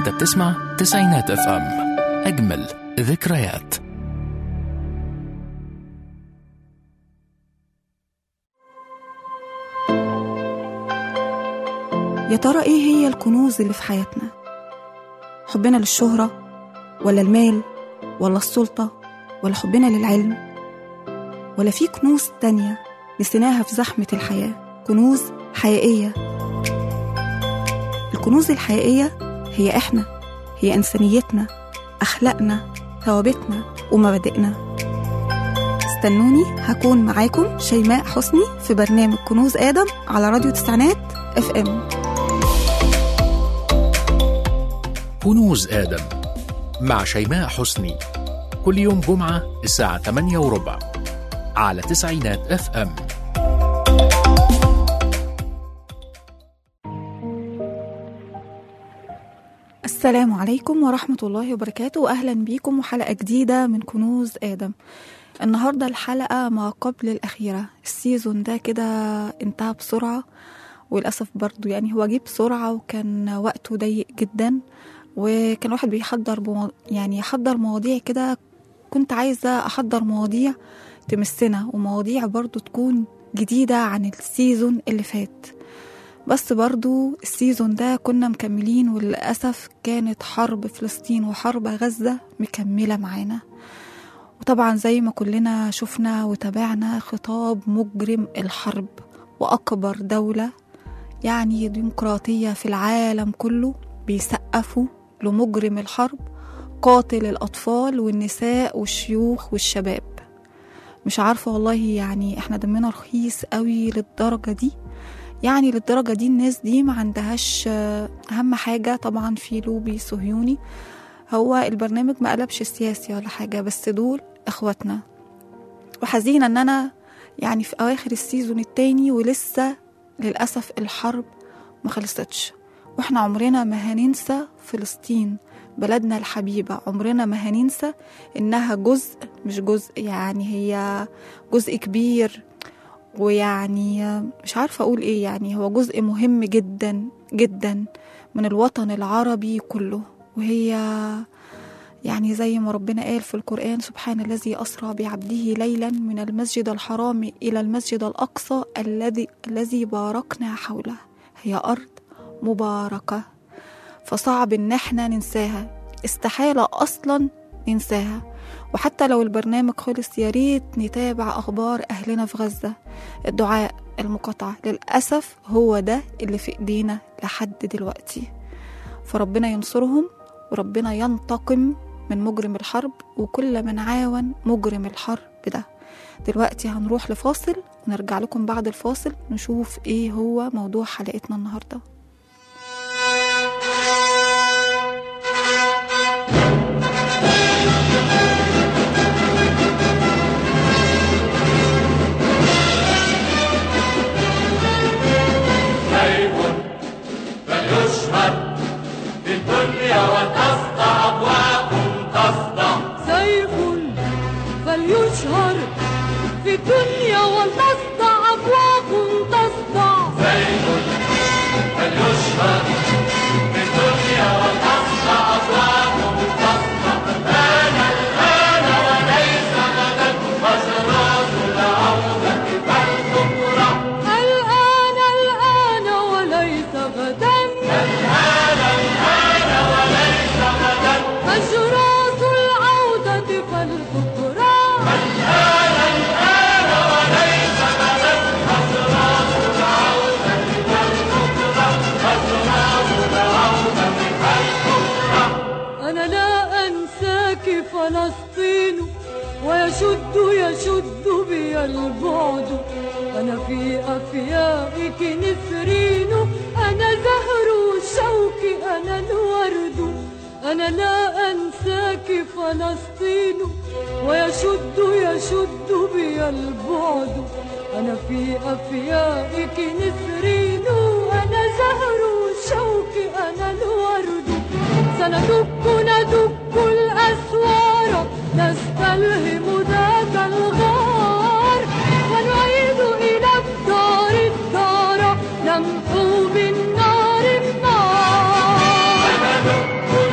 انت بتسمع تسعينات اف ام اجمل ذكريات يا ترى ايه هي الكنوز اللي في حياتنا حبنا للشهرة ولا المال ولا السلطة ولا حبنا للعلم ولا في كنوز تانية نسيناها في زحمة الحياة كنوز حقيقية الكنوز الحقيقية هي احنا هي انسانيتنا اخلاقنا ثوابتنا ومبادئنا استنوني هكون معاكم شيماء حسني في برنامج كنوز ادم على راديو تسعينات اف ام كنوز آدم مع شيماء حسني كل يوم جمعة الساعة 8 وربع على تسعينات اف ام السلام عليكم ورحمة الله وبركاته وأهلا بيكم وحلقة جديدة من كنوز آدم النهاردة الحلقة ما قبل الأخيرة السيزون ده كده انتهى بسرعة وللأسف برضو يعني هو جه بسرعة وكان وقته ضيق جدا وكان واحد بيحضر بمو... يعني يحضر مواضيع كده كنت عايزة أحضر مواضيع تمسنا ومواضيع برضو تكون جديدة عن السيزون اللي فات بس برضو السيزون ده كنا مكملين وللأسف كانت حرب فلسطين وحرب غزة مكملة معانا وطبعا زي ما كلنا شفنا وتابعنا خطاب مجرم الحرب وأكبر دولة يعني ديمقراطية في العالم كله بيسقفوا لمجرم الحرب قاتل الأطفال والنساء والشيوخ والشباب مش عارفة والله يعني احنا دمنا رخيص قوي للدرجة دي يعني للدرجة دي الناس دي ما عندهاش آه، أهم حاجة طبعا في لوبي صهيوني هو البرنامج ما قلبش سياسي ولا حاجة بس دول إخواتنا وحزينة إن أنا يعني في أواخر السيزون التاني ولسه للأسف الحرب ما خلصتش واحنا عمرنا ما هننسى فلسطين بلدنا الحبيبة عمرنا ما هننسى إنها جزء مش جزء يعني هي جزء كبير ويعني مش عارفة أقول إيه يعني هو جزء مهم جدا جدا من الوطن العربي كله وهي يعني زي ما ربنا قال في القرآن سبحان الذي أسرى بعبده ليلا من المسجد الحرام إلى المسجد الأقصى الذي الذي باركنا حوله هي أرض مباركة فصعب إن احنا ننساها استحالة أصلا ننساها وحتى لو البرنامج خلص يا ريت نتابع أخبار أهلنا في غزة الدعاء المقاطعة للأسف هو ده اللي في إيدينا لحد دلوقتي فربنا ينصرهم وربنا ينتقم من مجرم الحرب وكل من عاون مجرم الحرب ده دلوقتي هنروح لفاصل ونرجع لكم بعد الفاصل نشوف ايه هو موضوع حلقتنا النهارده سيف فليشهد في الدنيا وتصدع أبواب تصدع سيف فليشهر في الدنيا ولتصدع أبواق تصدع سيف فليشهد في الدنيا وتصدع أبواب تصدع الآن الآن وليس غدا أشراط العودة فالكبرى الآن الآن وليس غدا الآن الآن وليس غدا أشراط العودة فالبكرة الآن الآن وليس غدا أشراط العودة فالكبرى أشراط العودة فالكبرى أنا لا أنساك فلسطين ويشد يشد بي البعد أنا في أفيائك نسرين أنا زهر الشوك أنا الورد أنا لا أنساك فلسطين ويشد يشد بي البعد أنا في أفيائك نسرين أنا زهر الشوك أنا الورد سندك ندك الأسوار نستلهم ذات الغار ونعيد إلى الدار الدار نمحو بالنار النار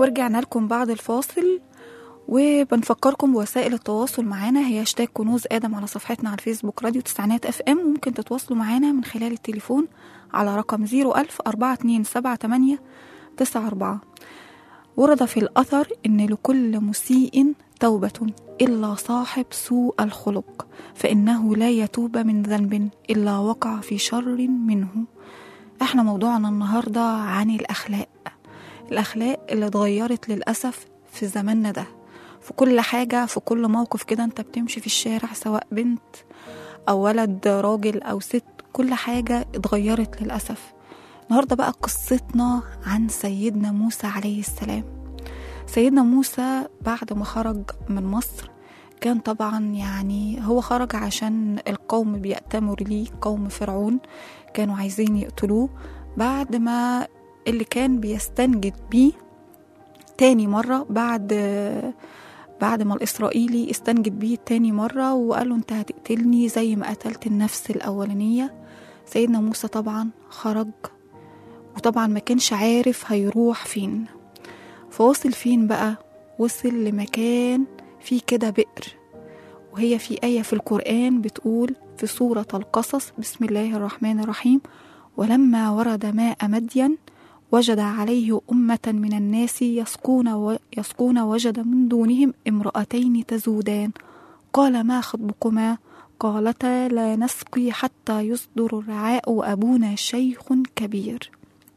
ورجعنا لكم بعد الفاصل وبنفكركم بوسائل التواصل معانا هي هاشتاج كنوز آدم على صفحتنا على الفيسبوك راديو تسعينات اف ام وممكن تتواصلوا معانا من خلال التليفون على رقم 01000 4278 94 ورد في الأثر إن لكل مسيء توبة إلا صاحب سوء الخلق فإنه لا يتوب من ذنب إلا وقع في شر منه احنا موضوعنا النهاردة عن الأخلاق الأخلاق اللي اتغيرت للأسف في زماننا ده في كل حاجة في كل موقف كده انت بتمشي في الشارع سواء بنت أو ولد راجل أو ست كل حاجة اتغيرت للأسف النهاردة بقى قصتنا عن سيدنا موسى عليه السلام سيدنا موسى بعد ما خرج من مصر كان طبعا يعني هو خرج عشان القوم بيأتمر ليه قوم فرعون كانوا عايزين يقتلوه بعد ما اللي كان بيستنجد بيه تاني مرة بعد بعد ما الإسرائيلي استنجد بيه تاني مرة وقال له أنت هتقتلني زي ما قتلت النفس الأولانية سيدنا موسى طبعا خرج وطبعا ما كانش عارف هيروح فين فوصل فين بقى وصل لمكان فيه كده بئر وهي في آية في القرآن بتقول في سورة القصص بسم الله الرحمن الرحيم ولما ورد ماء مدين وجد عليه أمة من الناس يسقون و... يسقون وجد من دونهم امرأتين تزودان قال ما خطبكما قالتا لا نسقي حتى يصدر الرعاء وأبونا شيخ كبير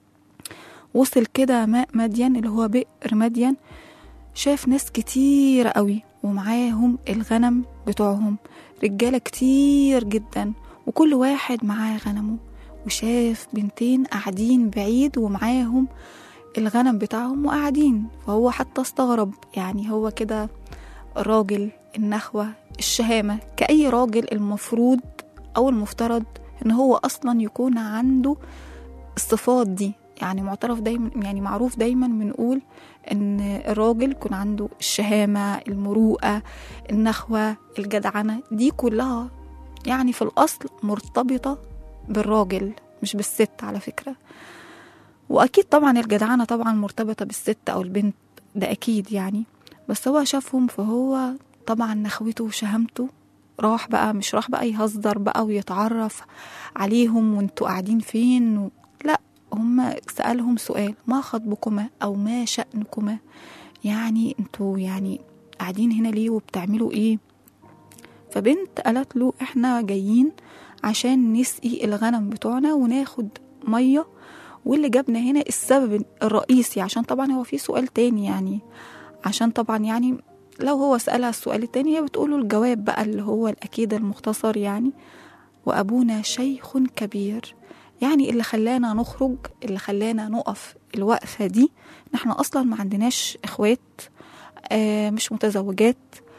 وصل كده ماء مدين اللي هو بئر مدين شاف ناس كتير قوي ومعاهم الغنم بتوعهم رجالة كتير جدا وكل واحد معاه غنمه وشاف بنتين قاعدين بعيد ومعاهم الغنم بتاعهم وقاعدين فهو حتى استغرب يعني هو كده الراجل النخوة الشهامة كأي راجل المفروض أو المفترض إن هو أصلا يكون عنده الصفات دي يعني معترف دايما يعني معروف دايما بنقول ان الراجل يكون عنده الشهامة المروءة النخوة الجدعنة دي كلها يعني في الأصل مرتبطة بالراجل مش بالست على فكرة وأكيد طبعا الجدعنة طبعا مرتبطة بالست أو البنت ده أكيد يعني بس هو شافهم فهو طبعا نخوته وشهامته راح بقى مش راح بقى يهزر بقى ويتعرف عليهم وانتوا قاعدين فين و... لا هم سألهم سؤال ما خطبكما أو ما شأنكما يعني انتوا يعني قاعدين هنا ليه وبتعملوا ايه فبنت قالت له احنا جايين عشان نسقي الغنم بتوعنا وناخد مية واللي جابنا هنا السبب الرئيسي عشان طبعا هو في سؤال تاني يعني عشان طبعا يعني لو هو سألها السؤال التاني هي بتقوله الجواب بقى اللي هو الأكيد المختصر يعني وأبونا شيخ كبير يعني اللي خلانا نخرج اللي خلانا نقف الوقفة دي ان احنا اصلا ما عندناش اخوات آه مش متزوجات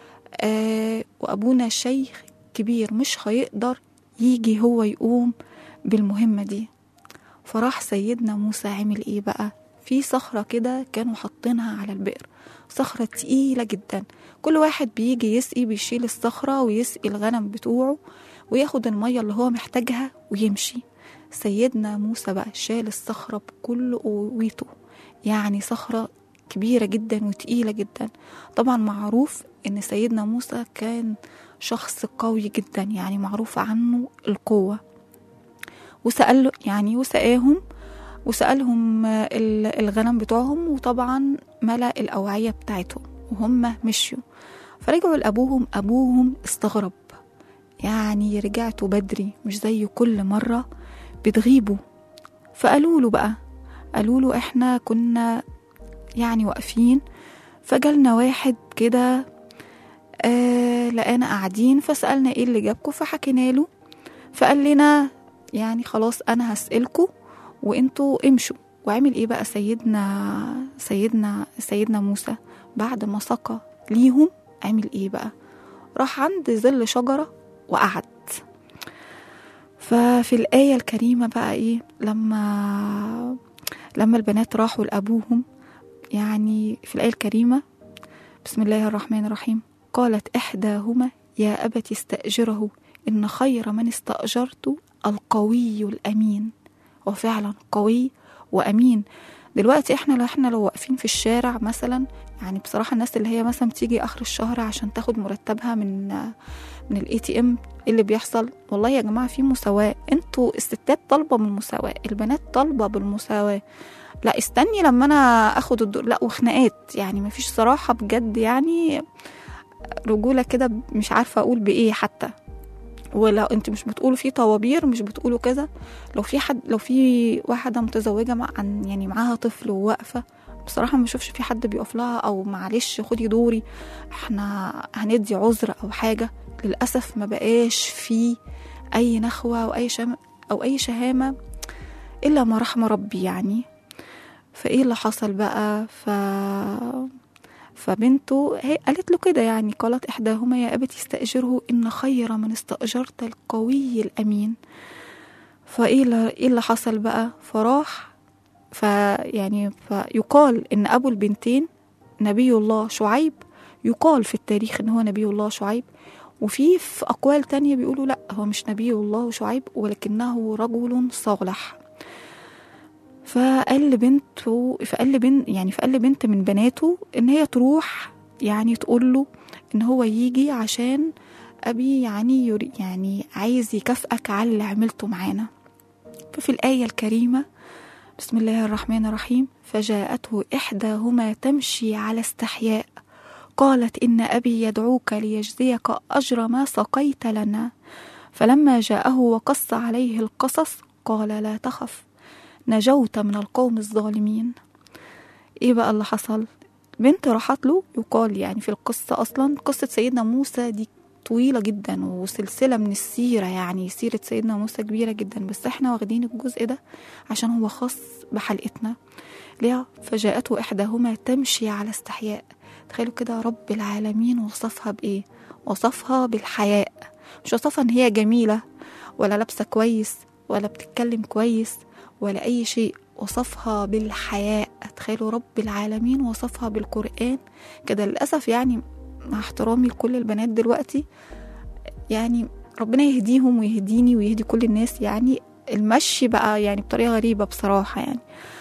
آه وابونا شيخ كبير مش هيقدر يجي هو يقوم بالمهمة دي فراح سيدنا موسى عمل ايه بقى في صخرة كده كانوا حاطينها على البئر صخرة تقيلة جدا كل واحد بيجي يسقي بيشيل الصخرة ويسقي الغنم بتوعه وياخد المية اللي هو محتاجها ويمشي سيدنا موسى بقى شال الصخرة بكل قوته يعني صخرة كبيرة جدا وتقيلة جدا طبعا معروف ان سيدنا موسى كان شخص قوي جدا يعني معروف عنه القوة وسأل يعني وسقاهم وسألهم الغنم بتوعهم وطبعا ملأ الأوعية بتاعتهم وهم مشيوا فرجعوا لأبوهم أبوهم استغرب يعني رجعتوا بدري مش زي كل مرة بتغيبوا فقالوا له بقى قالوا له احنا كنا يعني واقفين فجالنا واحد كده آه لقانا قاعدين فسألنا ايه اللي جابكم فحكينا له فقال لنا يعني خلاص انا هسألكوا وانتوا امشوا وعمل ايه بقى سيدنا سيدنا سيدنا موسى بعد ما سقى ليهم عمل ايه بقى راح عند ظل شجرة وقعد ففي الآية الكريمة بقى إيه لما لما البنات راحوا لأبوهم يعني في الآية الكريمة بسم الله الرحمن الرحيم قالت إحداهما يا أبت استأجره إن خير من استأجرت القوي الأمين وفعلا قوي وأمين دلوقتي احنا لو احنا لو واقفين في الشارع مثلا يعني بصراحة الناس اللي هي مثلا بتيجي آخر الشهر عشان تاخد مرتبها من من الاي تي ام ايه اللي بيحصل والله يا جماعة في مساواة انتوا الستات طالبة بالمساواة البنات طالبة بالمساواة لا استني لما انا اخد الدور لا وخناقات يعني مفيش صراحة بجد يعني رجولة كده مش عارفة اقول بايه حتى ولو انت مش بتقولوا في طوابير مش بتقولوا كذا لو في حد لو في واحدة متزوجة مع عن يعني معاها طفل وواقفة بصراحة ما بشوفش في حد بيقف لها أو معلش خدي دوري احنا هندي عذر أو حاجة للأسف ما بقاش في أي نخوة أو أي شم أو أي شهامة إلا ما رحم ربي يعني فإيه اللي حصل بقى ف فبنته هي قالت له كده يعني قالت إحداهما يا أبت استأجره إن خير من استأجرت القوي الأمين فإيه اللي, إيه اللي حصل بقى فراح فيعني فيقال إن أبو البنتين نبي الله شعيب يقال في التاريخ إن هو نبي الله شعيب وفي في أقوال تانية بيقولوا لأ هو مش نبي الله شعيب ولكنه رجل صالح فقال لبنته فقال لبنت يعني فقال لبنت من بناته ان هي تروح يعني تقول له ان هو يجي عشان ابي يعني يري يعني عايز يكافئك على اللي عملته معانا ففي الآية الكريمة بسم الله الرحمن الرحيم فجاءته إحداهما تمشي على استحياء قالت إن أبي يدعوك ليجزيك أجر ما سقيت لنا فلما جاءه وقص عليه القصص قال لا تخف نجوت من القوم الظالمين ايه بقى اللي حصل بنت راحت له يقال يعني في القصة أصلا قصة سيدنا موسى دي طويلة جدا وسلسلة من السيرة يعني سيرة سيدنا موسى كبيرة جدا بس احنا واخدين الجزء ده عشان هو خاص بحلقتنا ليه فجاءته إحداهما تمشي على استحياء تخيلوا كده رب العالمين وصفها بإيه وصفها بالحياء مش وصفها إن هي جميلة ولا لابسة كويس ولا بتتكلم كويس ولا أي شيء وصفها بالحياء تخيلوا رب العالمين وصفها بالقرآن كده للأسف يعني مع احترامي لكل البنات دلوقتي يعني ربنا يهديهم ويهديني ويهدي كل الناس يعني المشي بقى يعني بطريقة غريبة بصراحة يعني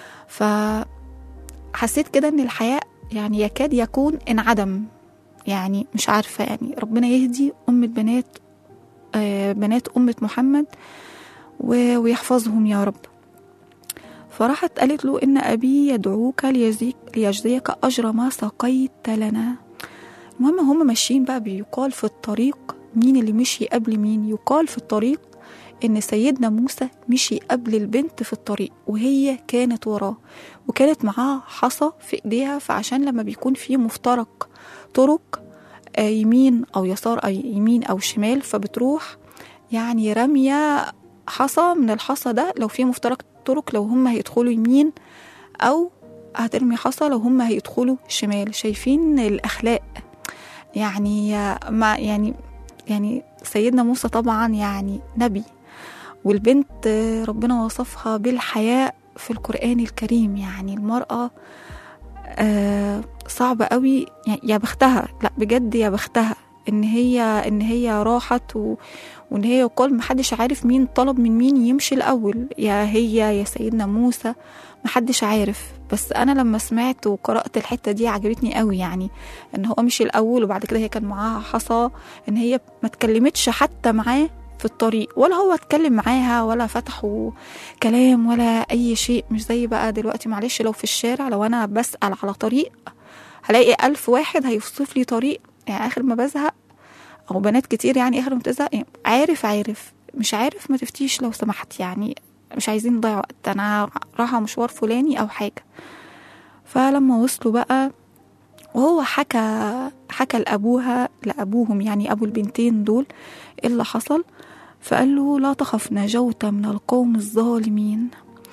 فحسيت كده ان الحياء يعني يكاد يكون انعدم يعني مش عارفة يعني ربنا يهدي أم البنات آه بنات أمة محمد ويحفظهم يا رب فراحت قالت له إن أبي يدعوك ليجزيك, ليجزيك أجر ما سقيت لنا المهم هم ماشيين بقى بيقال في الطريق مين اللي مشي قبل مين يقال في الطريق إن سيدنا موسى مشي قبل البنت في الطريق وهي كانت وراه وكانت معاه حصى في إيديها فعشان لما بيكون في مفترق طرق يمين أو يسار أو يمين أو شمال فبتروح يعني رمية حصى من الحصى ده لو في مفترق طرق لو هم هيدخلوا يمين أو هترمي حصى لو هم هيدخلوا شمال شايفين الأخلاق يعني ما يعني يعني سيدنا موسى طبعا يعني نبي والبنت ربنا وصفها بالحياء في القرآن الكريم يعني المرأة آه صعبة قوي يعني يا بختها لا بجد يا بختها ان هي ان هي راحت و... وان هي يقال محدش عارف مين طلب من مين يمشي الاول يا هي يا سيدنا موسى محدش عارف بس انا لما سمعت وقرات الحته دي عجبتني قوي يعني ان هو مشي الاول وبعد كده هي كان معاها حصى ان هي ما اتكلمتش حتى معاه في الطريق ولا هو اتكلم معاها ولا فتحوا كلام ولا اي شيء مش زي بقى دلوقتي معلش لو في الشارع لو انا بسال على طريق هلاقي ألف واحد هيوصف لي طريق يعني آخر ما بزهق أو بنات كتير يعني آخر ما بتزهق يعني عارف عارف مش عارف ما تفتيش لو سمحت يعني مش عايزين نضيع وقت أنا رايحة مشوار فلاني أو حاجة فلما وصلوا بقى وهو حكى حكى لأبوها لأبوهم يعني أبو البنتين دول إيه اللي حصل فقال له لا تخف نجوت من القوم الظالمين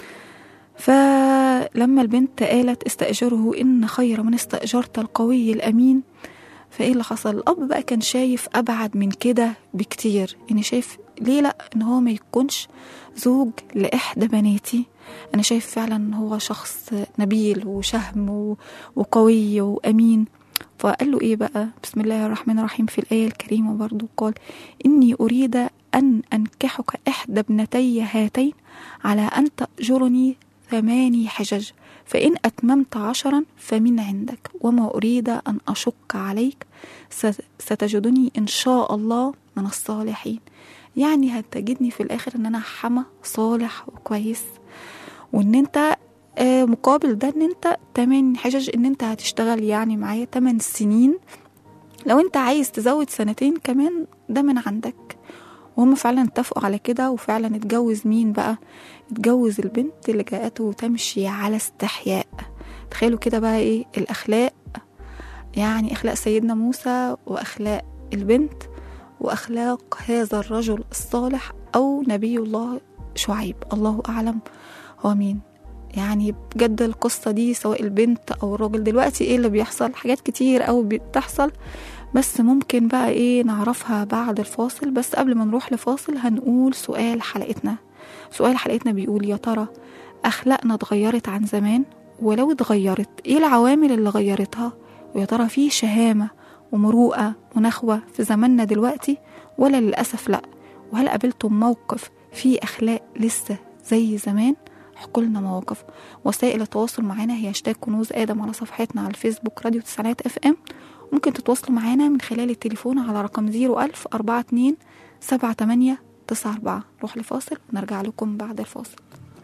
فلما البنت قالت استأجره إن خير من استأجرت القوي الأمين فإيه اللي حصل الأب بقى كان شايف أبعد من كده بكتير إن شايف ليه لأ إن هو ما يكونش زوج لإحدى بناتي أنا شايف فعلا إن هو شخص نبيل وشهم وقوي وأمين فقال له إيه بقى بسم الله الرحمن الرحيم في الآية الكريمة برضو قال إني أريد أن أنكحك إحدى ابنتي هاتين على أن تأجرني ثماني حجج فإن أتممت عشرا فمن عندك وما أريد أن أشق عليك س- ستجدني إن شاء الله من الصالحين يعني هتجدني في الآخر إن أنا حما صالح وكويس وإن أنت آه، مقابل ده إن أنت تمن حجج إن أنت هتشتغل يعني معايا 8 سنين لو أنت عايز تزود سنتين كمان ده من عندك وهم فعلا اتفقوا على كده وفعلا اتجوز مين بقى اتجوز البنت اللي جاءته تمشي على استحياء تخيلوا كده بقى ايه الاخلاق يعني اخلاق سيدنا موسى واخلاق البنت واخلاق هذا الرجل الصالح او نبي الله شعيب الله اعلم هو مين يعني بجد القصة دي سواء البنت أو الراجل دلوقتي إيه اللي بيحصل حاجات كتير أوي بتحصل بس ممكن بقى إيه نعرفها بعد الفاصل بس قبل ما نروح لفاصل هنقول سؤال حلقتنا سؤال حلقتنا بيقول يا ترى أخلاقنا اتغيرت عن زمان ولو اتغيرت إيه العوامل اللي غيرتها ويا ترى في شهامة ومروءة ونخوة في زماننا دلوقتي ولا للأسف لأ وهل قابلتم موقف فيه أخلاق لسه زي زمان احكوا لنا مواقف وسائل التواصل معنا هي هاشتاج كنوز ادم على صفحتنا على الفيسبوك راديو تسعينات اف ام ممكن تتواصلوا معانا من خلال التليفون على رقم 01000 42 78 94 نروح لفاصل ونرجع لكم بعد الفاصل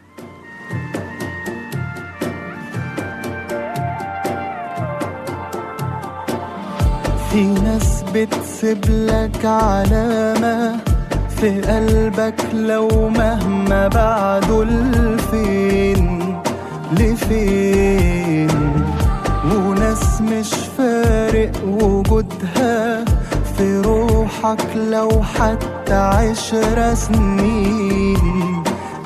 في ناس بتسيب لك علامة في قلبك لو مهما بعدوا لفين لفين وناس مش فارق وجودها في روحك لو حتى عشر سنين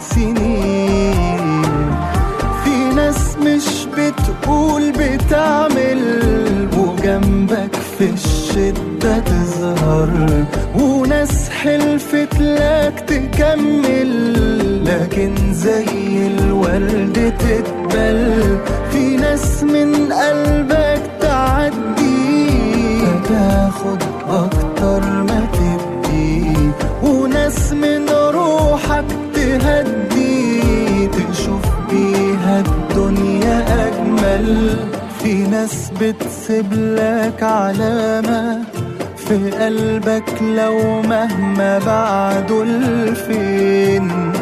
سنين في ناس مش بتقول بتعمل وجنبك في الشدة تظهر وناس حلفت لك تكمل لكن زي الورد تتبل في ناس من قلبك تعدي فتاخد أكتر ما تدي وناس من روحك تهدي تشوف بيها الدنيا أجمل في ناس بتسيب لك علامة في قلبك لو مهما بعدوا لفين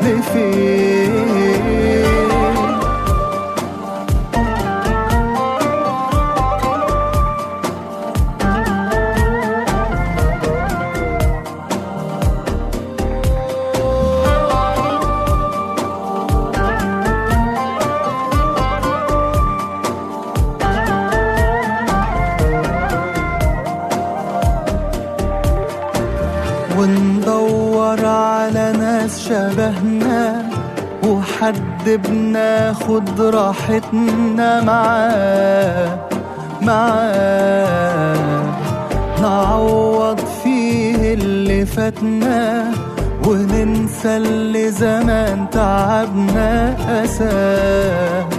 لفين وندور على ناس شبهنا وحد بناخد راحتنا معاه معاه نعوض فيه اللي فاتنا وننسى اللي زمان تعبنا أساه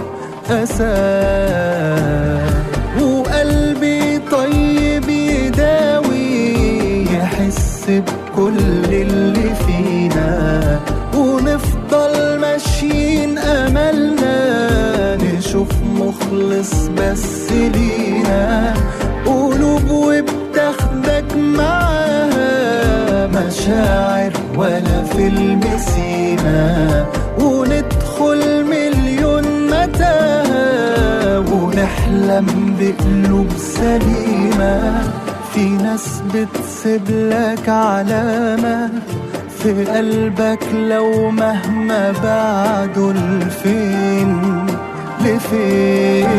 أساه وقلبي طيب يداوي يحس بكل اللي فينا ونفضل ماشيين أملنا نشوف مخلص بس لينا قلوب وبتاخدك معاها مشاعر ولا فيلم سيما وندخل مليون متاهة ونحلم بقلوب سليمة في ناس بتسيب لك علامة في قلبك لو مهما بعدوا لفين لفين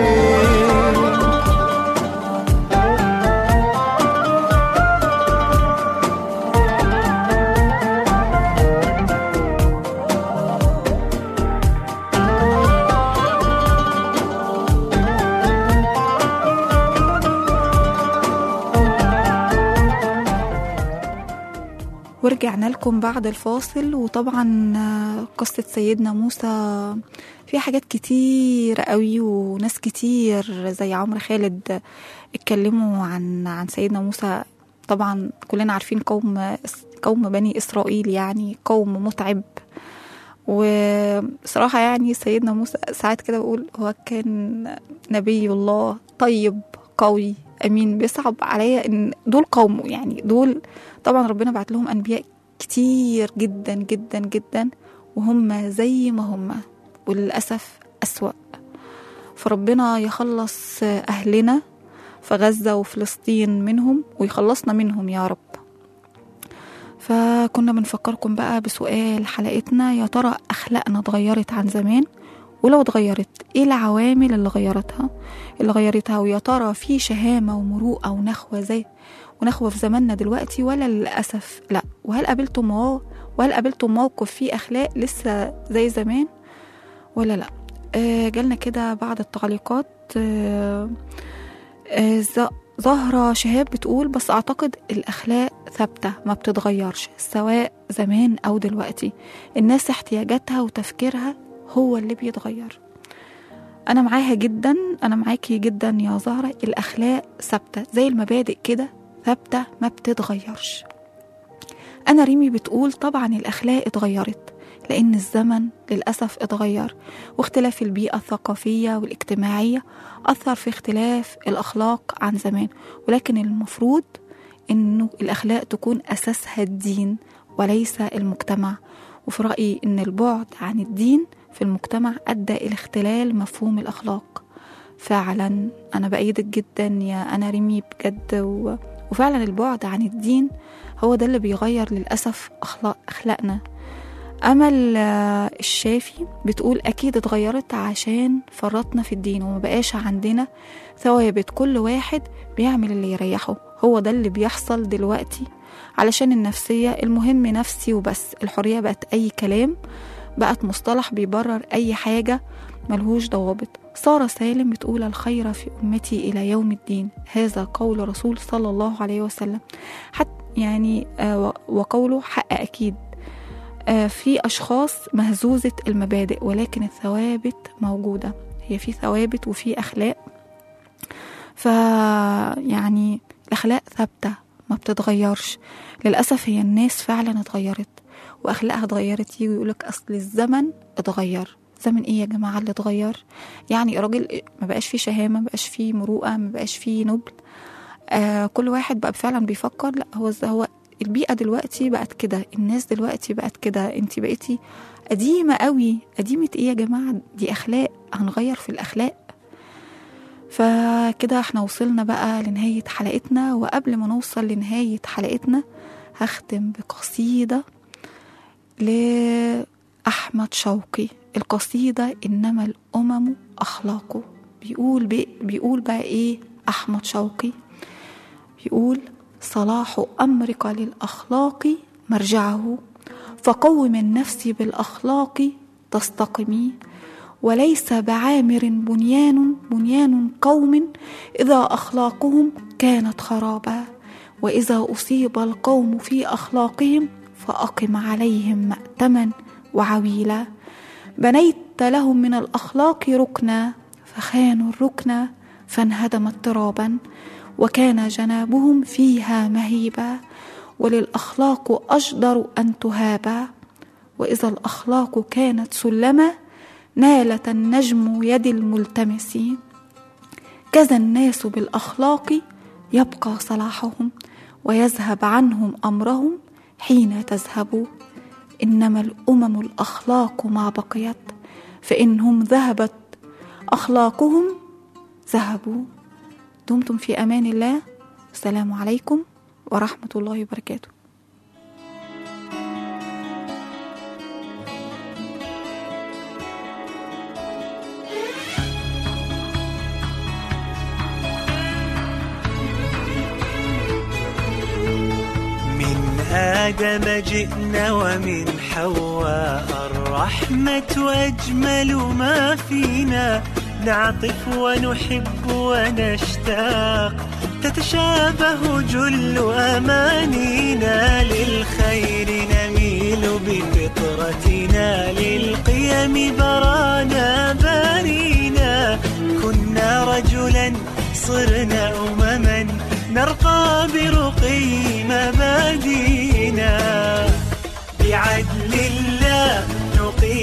ورجعنا لكم بعد الفاصل وطبعا آه، قصة سيدنا موسى فيها حاجات كتير قوي وناس كتير زي عمرو خالد اتكلموا عن عن سيدنا موسى طبعا كلنا عارفين قوم قوم بني إسرائيل يعني قوم متعب وصراحة يعني سيدنا موسى ساعات كده بقول هو كان نبي الله طيب قوي أمين بيصعب عليا إن دول قومه يعني دول طبعا ربنا بعت لهم أنبياء كتير جدا جدا جدا وهم زي ما هم وللأسف أسوأ فربنا يخلص أهلنا في غزة وفلسطين منهم ويخلصنا منهم يا رب فكنا بنفكركم بقى بسؤال حلقتنا يا ترى أخلاقنا اتغيرت عن زمان ولو اتغيرت ايه العوامل اللي غيرتها اللي غيرتها ويا ترى في شهامة ومروءة ونخوة زي ونخوة في زماننا دلوقتي ولا للأسف لا وهل قابلتم مو... وهل قابلتم موقف فيه أخلاق لسه زي زمان ولا لا آه جالنا كده بعض التعليقات آه آه ز- زهرة شهاب بتقول بس أعتقد الأخلاق ثابتة ما بتتغيرش سواء زمان أو دلوقتي الناس احتياجاتها وتفكيرها هو اللي بيتغير أنا معاها جدا أنا معاكي جدا يا زهرة الأخلاق ثابتة زي المبادئ كده ثابتة ما بتتغيرش أنا ريمي بتقول طبعا الأخلاق اتغيرت لأن الزمن للأسف اتغير واختلاف البيئة الثقافية والاجتماعية أثر في اختلاف الأخلاق عن زمان ولكن المفروض إنه الأخلاق تكون أساسها الدين وليس المجتمع وفي رأيي إن البعد عن الدين في المجتمع أدى إلى اختلال مفهوم الأخلاق فعلا أنا بأيدك جدا يا أنا ريمي بجد و... وفعلا البعد عن الدين هو ده اللي بيغير للأسف أخلاق أخلاقنا أمل آه، الشافي بتقول أكيد اتغيرت عشان فرطنا في الدين وما بقاش عندنا ثوابت كل واحد بيعمل اللي يريحه هو ده اللي بيحصل دلوقتي علشان النفسية المهم نفسي وبس الحرية بقت أي كلام بقت مصطلح بيبرر أي حاجة ملهوش ضوابط سارة سالم بتقول الخير في أمتي إلى يوم الدين هذا قول رسول صلى الله عليه وسلم حتى يعني آه، و- وقوله حق أكيد آه، في أشخاص مهزوزة المبادئ ولكن الثوابت موجودة هي في ثوابت وفي أخلاق ف يعني الأخلاق ثابتة ما بتتغيرش للأسف هي الناس فعلا اتغيرت وأخلاقها اتغيرت يجي ويقولك أصل الزمن اتغير زمن ايه يا جماعة اللي اتغير يعني الراجل ما بقاش فيه شهامة ما بقاش فيه مروءة ما بقاش فيه نبل آه كل واحد بقى فعلا بيفكر لا هو هو البيئة دلوقتي بقت كده الناس دلوقتي بقت كده انت بقيتي قديمة قوي قديمة ايه يا جماعة دي أخلاق هنغير في الأخلاق فكده احنا وصلنا بقى لنهاية حلقتنا وقبل ما نوصل لنهاية حلقتنا هختم بقصيدة لأحمد شوقي القصيدة إنما الأمم أخلاقه بيقول بي بيقول بقى إيه أحمد شوقي بيقول صلاح أمرك للأخلاق مرجعه فقوم النفس بالأخلاق تستقمي وليس بعامر بنيان بنيان قوم إذا أخلاقهم كانت خرابا وإذا أصيب القوم في أخلاقهم فأقم عليهم مأتما وعويلا بنيت لهم من الأخلاق ركنا فخانوا الركن فانهدمت ترابا وكان جنابهم فيها مهيبا وللأخلاق أجدر أن تهابا وإذا الأخلاق كانت سلما نالت النجم يد الملتمس كذا الناس بالأخلاق يبقى صلاحهم ويذهب عنهم أمرهم حين تذهب إنما الأمم الأخلاق ما بقيت فإنهم ذهبت أخلاقهم ذهبوا دمتم في أمان الله السلام عليكم ورحمة الله وبركاته من آدم جئنا ومن حواء الرحمة أجمل ما فينا نعطف ونحب ونشتاق تتشابه جل أمانينا للخير نميل بفطرتنا للقيم برانا بارينا كنا رجلا صرنا أمما نرقى برقي مبادينا بعدل الله نقيم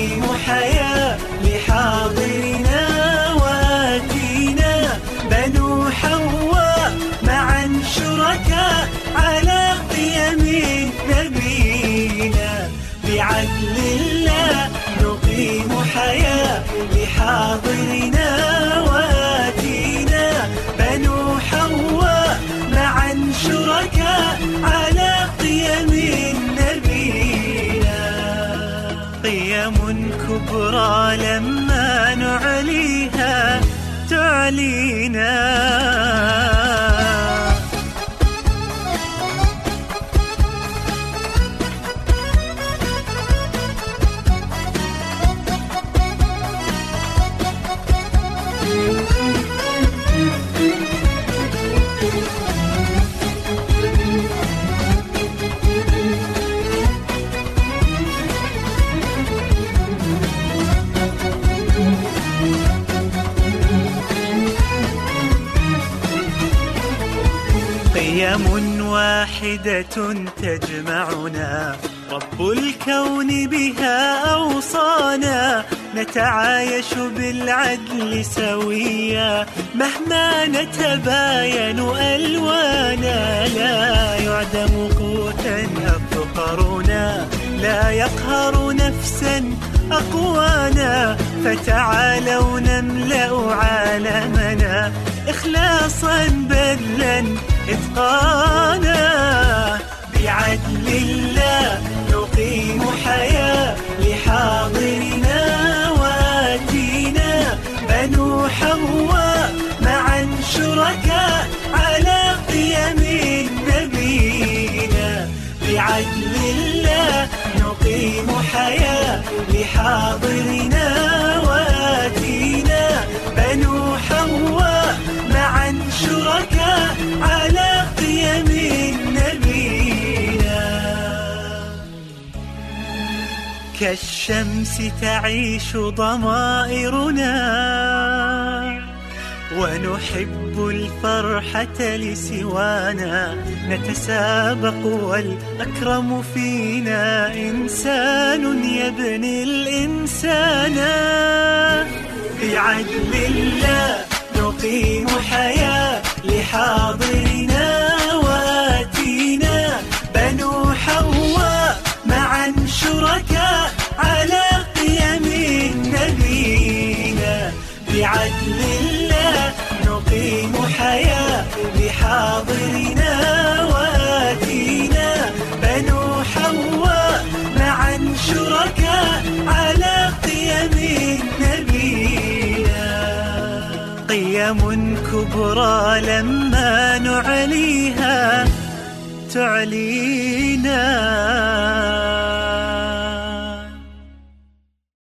كبرى لما نعليها تعلينا قيم واحدة تجمعنا رب الكون بها أوصانا نتعايش بالعدل سويا مهما نتباين ألوانا لا يعدم قوتا أفقرنا لا يقهر نفسا أقوانا فتعالوا نملأ عالمنا إخلاصا بذلا إتقانا بعدل الله نقيم حياة لحاضرنا وآتينا بنو حواء معا شركاء على قيم نبينا بعدل الله نقيم حياة لحاضرنا وآتينا بنو حواء معا شركاء على قيم نبينا كالشمس تعيش ضمائرنا ونحب الفرحة لسوانا نتسابق والأكرم فينا إنسان يبني الإنسان بعدل الله نقيم حياة لحاضرنا وآتينا بنو حواء معا شركاء على قيم نبينا بعدل الله نقيم حياة لحاضرنا وآتينا بنو حواء معا شركاء على قيم نبينا قيم كبرى لما نعليها تعلينا